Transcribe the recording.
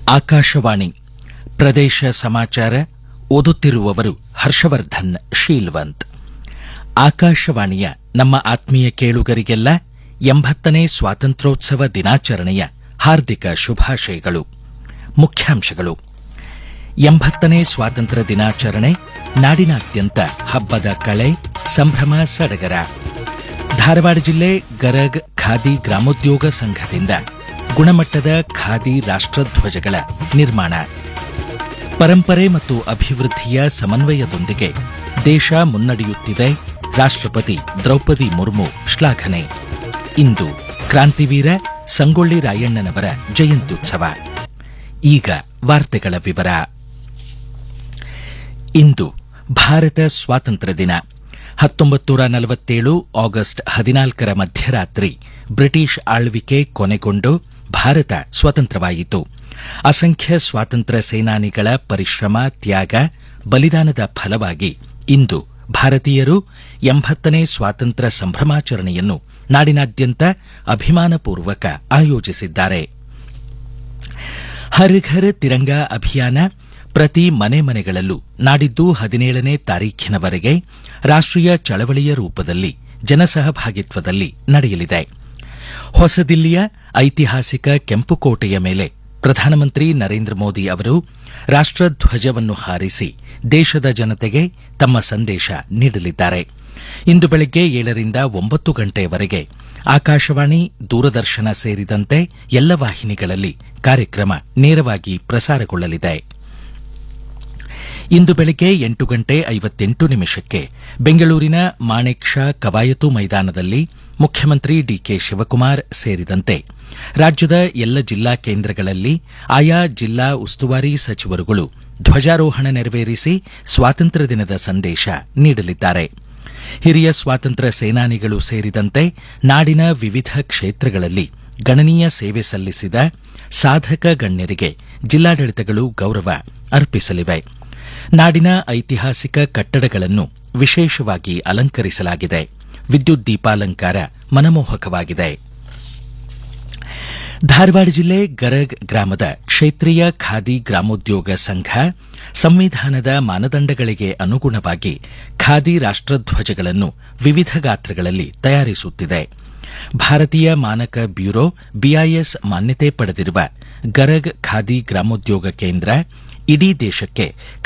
ಆಕಾಶವಾಣಿ ಪ್ರದೇಶ ಸಮಾಚಾರ ಓದುತ್ತಿರುವವರು ಹರ್ಷವರ್ಧನ್ ಶೀಲ್ವಂತ್ ಆಕಾಶವಾಣಿಯ ನಮ್ಮ ಆತ್ಮೀಯ ಕೇಳುಗರಿಗೆಲ್ಲ ಎಂಬತ್ತನೇ ಸ್ವಾತಂತ್ರ್ಯೋತ್ಸವ ದಿನಾಚರಣೆಯ ಹಾರ್ದಿಕ ಶುಭಾಶಯಗಳು ಮುಖ್ಯಾಂಶಗಳು ಎಂಬತ್ತನೇ ಸ್ವಾತಂತ್ರ್ಯ ದಿನಾಚರಣೆ ನಾಡಿನಾದ್ಯಂತ ಹಬ್ಬದ ಕಳೆ ಸಂಭ್ರಮ ಸಡಗರ ಧಾರವಾಡ ಜಿಲ್ಲೆ ಗರಗ್ ಖಾದಿ ಗ್ರಾಮೋದ್ಯೋಗ ಸಂಘದಿಂದ ಗುಣಮಟ್ಟದ ಖಾದಿ ರಾಷ್ಟ್ರಧ್ವಜಗಳ ನಿರ್ಮಾಣ ಪರಂಪರೆ ಮತ್ತು ಅಭಿವೃದ್ಧಿಯ ಸಮನ್ವಯದೊಂದಿಗೆ ದೇಶ ಮುನ್ನಡೆಯುತ್ತಿದೆ ರಾಷ್ಟ್ರಪತಿ ದ್ರೌಪದಿ ಮುರ್ಮು ಶ್ಲಾಘನೆ ಇಂದು ಕ್ರಾಂತಿವೀರ ಸಂಗೊಳ್ಳಿ ರಾಯಣ್ಣನವರ ಜಯಂತ್ಯುತ್ಸವ ಈಗ ವಾರ್ತೆಗಳ ವಿವರ ಇಂದು ಭಾರತ ಸ್ವಾತಂತ್ರ್ಯ ದಿನ ಹತ್ತೊಂಬತ್ತು ನಲವತ್ತೇಳು ಆಗಸ್ಟ್ ಹದಿನಾಲ್ಕರ ಮಧ್ಯರಾತ್ರಿ ಬ್ರಿಟಿಷ್ ಆಳ್ವಿಕೆ ಕೊನೆಗೊಂಡು ಭಾರತ ಸ್ವತಂತ್ರವಾಯಿತು ಅಸಂಖ್ಯ ಸ್ವಾತಂತ್ರ್ಯ ಸೇನಾನಿಗಳ ಪರಿಶ್ರಮ ತ್ಯಾಗ ಬಲಿದಾನದ ಫಲವಾಗಿ ಇಂದು ಭಾರತೀಯರು ಎಂಬತ್ತನೇ ಸ್ವಾತಂತ್ರ್ಯ ಸಂಭ್ರಮಾಚರಣೆಯನ್ನು ನಾಡಿನಾದ್ಯಂತ ಅಭಿಮಾನಪೂರ್ವಕ ಆಯೋಜಿಸಿದ್ದಾರೆ ಹರ್ ಘರ್ ತಿರಂಗಾ ಅಭಿಯಾನ ಪ್ರತಿ ಮನೆ ಮನೆಗಳಲ್ಲೂ ನಾಡಿದ್ದು ಹದಿನೇಳನೇ ತಾರೀಖಿನವರೆಗೆ ರಾಷ್ಟೀಯ ಚಳವಳಿಯ ರೂಪದಲ್ಲಿ ಜನಸಹಭಾಗಿತ್ವದಲ್ಲಿ ನಡೆಯಲಿದೆ ಹೊಸದಿಲ್ಲಿಯ ಐತಿಹಾಸಿಕ ಕೆಂಪುಕೋಟೆಯ ಮೇಲೆ ಪ್ರಧಾನಮಂತ್ರಿ ನರೇಂದ್ರ ಮೋದಿ ಅವರು ರಾಷ್ಟ್ರಧ್ವಜವನ್ನು ಹಾರಿಸಿ ದೇಶದ ಜನತೆಗೆ ತಮ್ಮ ಸಂದೇಶ ನೀಡಲಿದ್ದಾರೆ ಇಂದು ಬೆಳಗ್ಗೆ ಏಳರಿಂದ ಒಂಬತ್ತು ಗಂಟೆಯವರೆಗೆ ಆಕಾಶವಾಣಿ ದೂರದರ್ಶನ ಸೇರಿದಂತೆ ಎಲ್ಲ ವಾಹಿನಿಗಳಲ್ಲಿ ಕಾರ್ಯಕ್ರಮ ನೇರವಾಗಿ ಪ್ರಸಾರಗೊಳ್ಳಲಿದೆ ಇಂದು ಬೆಳಗ್ಗೆ ಎಂಟು ಗಂಟೆ ಐವತ್ತೆಂಟು ನಿಮಿಷಕ್ಕೆ ಬೆಂಗಳೂರಿನ ಮಾಣೆಕ್ ಶಾ ಕವಾಯತು ಮೈದಾನದಲ್ಲಿ ಮುಖ್ಯಮಂತ್ರಿ ಡಿಕೆ ಶಿವಕುಮಾರ್ ಸೇರಿದಂತೆ ರಾಜ್ಯದ ಎಲ್ಲ ಜಿಲ್ಲಾ ಕೇಂದ್ರಗಳಲ್ಲಿ ಆಯಾ ಜಿಲ್ಲಾ ಉಸ್ತುವಾರಿ ಸಚಿವರುಗಳು ಧ್ವಜಾರೋಹಣ ನೆರವೇರಿಸಿ ಸ್ವಾತಂತ್ರ್ಯ ದಿನದ ಸಂದೇಶ ನೀಡಲಿದ್ದಾರೆ ಹಿರಿಯ ಸ್ವಾತಂತ್ರ್ಯ ಸೇನಾನಿಗಳು ಸೇರಿದಂತೆ ನಾಡಿನ ವಿವಿಧ ಕ್ಷೇತ್ರಗಳಲ್ಲಿ ಗಣನೀಯ ಸೇವೆ ಸಲ್ಲಿಸಿದ ಸಾಧಕ ಗಣ್ಯರಿಗೆ ಜಿಲ್ಲಾಡಳಿತಗಳು ಗೌರವ ಅರ್ಪಿಸಲಿವೆ ನಾಡಿನ ಐತಿಹಾಸಿಕ ಕಟ್ಟಡಗಳನ್ನು ವಿಶೇಷವಾಗಿ ಅಲಂಕರಿಸಲಾಗಿದೆ ವಿದ್ಯುತ್ ದೀಪಾಲಂಕಾರ ಮನಮೋಹಕವಾಗಿದೆ ಧಾರವಾಡ ಜಿಲ್ಲೆ ಗರಗ್ ಗ್ರಾಮದ ಕ್ಷೇತ್ರೀಯ ಖಾದಿ ಗ್ರಾಮೋದ್ಯೋಗ ಸಂಘ ಸಂವಿಧಾನದ ಮಾನದಂಡಗಳಿಗೆ ಅನುಗುಣವಾಗಿ ಖಾದಿ ರಾಷ್ಟ್ರಧ್ವಜಗಳನ್ನು ವಿವಿಧ ಗಾತ್ರಗಳಲ್ಲಿ ತಯಾರಿಸುತ್ತಿದೆ ಭಾರತೀಯ ಮಾನಕ ಬ್ಯೂರೋ ಬಿಐಎಸ್ ಮಾನ್ಯತೆ ಪಡೆದಿರುವ ಗರಗ್ ಖಾದಿ ಗ್ರಾಮೋದ್ಯೋಗ ಕೇಂದ್ರ ಇಡೀ ದೇಶಕ್ಕೆ